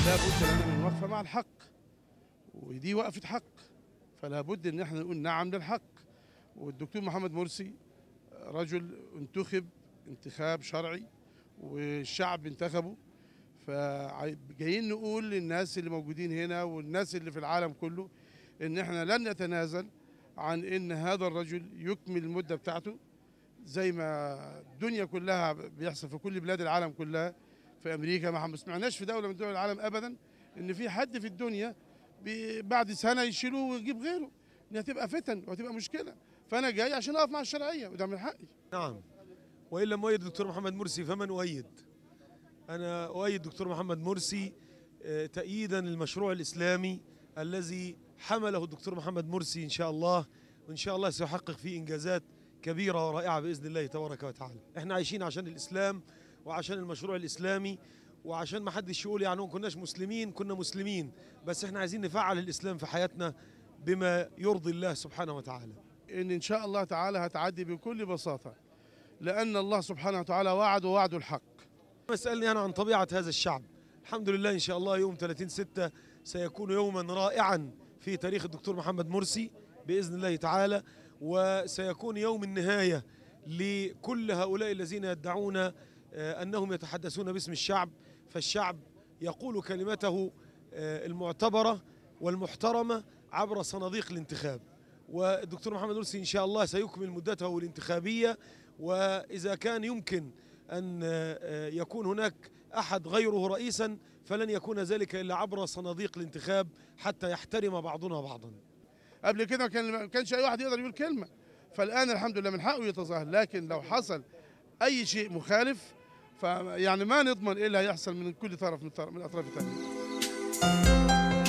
لا بد لنا من وقفه مع الحق ودي وقفه حق فلا بد ان احنا نقول نعم للحق والدكتور محمد مرسي رجل انتخب انتخاب شرعي والشعب انتخبه فجايين نقول للناس اللي موجودين هنا والناس اللي في العالم كله ان احنا لن نتنازل عن ان هذا الرجل يكمل المده بتاعته زي ما الدنيا كلها بيحصل في كل بلاد العالم كلها في امريكا ما سمعناش في دوله من دول العالم ابدا ان في حد في الدنيا بي- بعد سنه يشيلوه ويجيب غيره دي هتبقى فتن وهتبقى مشكله فانا جاي عشان اقف مع الشرعيه وده من حقي نعم وإن لم أؤيد الدكتور محمد مرسي فمن أؤيد أنا أؤيد الدكتور محمد مرسي آه، تأييدا للمشروع الإسلامي الذي حمله الدكتور محمد مرسي إن شاء الله وإن شاء الله سيحقق فيه إنجازات كبيرة ورائعة بإذن الله تبارك وتعالى إحنا عايشين عشان الإسلام وعشان المشروع الإسلامي وعشان ما حدش يقول يعني ما كناش مسلمين كنا مسلمين بس إحنا عايزين نفعل الإسلام في حياتنا بما يرضي الله سبحانه وتعالى ان ان شاء الله تعالى هتعدي بكل بساطه لان الله سبحانه وتعالى وعد ووعد الحق اسألني أنا عن طبيعة هذا الشعب الحمد لله إن شاء الله يوم 30 ستة سيكون يوما رائعا في تاريخ الدكتور محمد مرسي بإذن الله تعالى وسيكون يوم النهاية لكل هؤلاء الذين يدعون آه، أنهم يتحدثون باسم الشعب فالشعب يقول كلمته آه، المعتبرة والمحترمة عبر صناديق الانتخاب والدكتور محمد مرسي إن شاء الله سيكمل مدته الانتخابية وإذا كان يمكن أن آه، يكون هناك أحد غيره رئيسا فلن يكون ذلك إلا عبر صناديق الانتخاب حتى يحترم بعضنا بعضا قبل كده كان ما كانش اي واحد يقدر يقول كلمه فالان الحمد لله من حقه يتظاهر لكن لو حصل اي شيء مخالف فيعني ما نضمن ايه اللي هيحصل من كل طرف من الطرف- من الاطراف الثانيه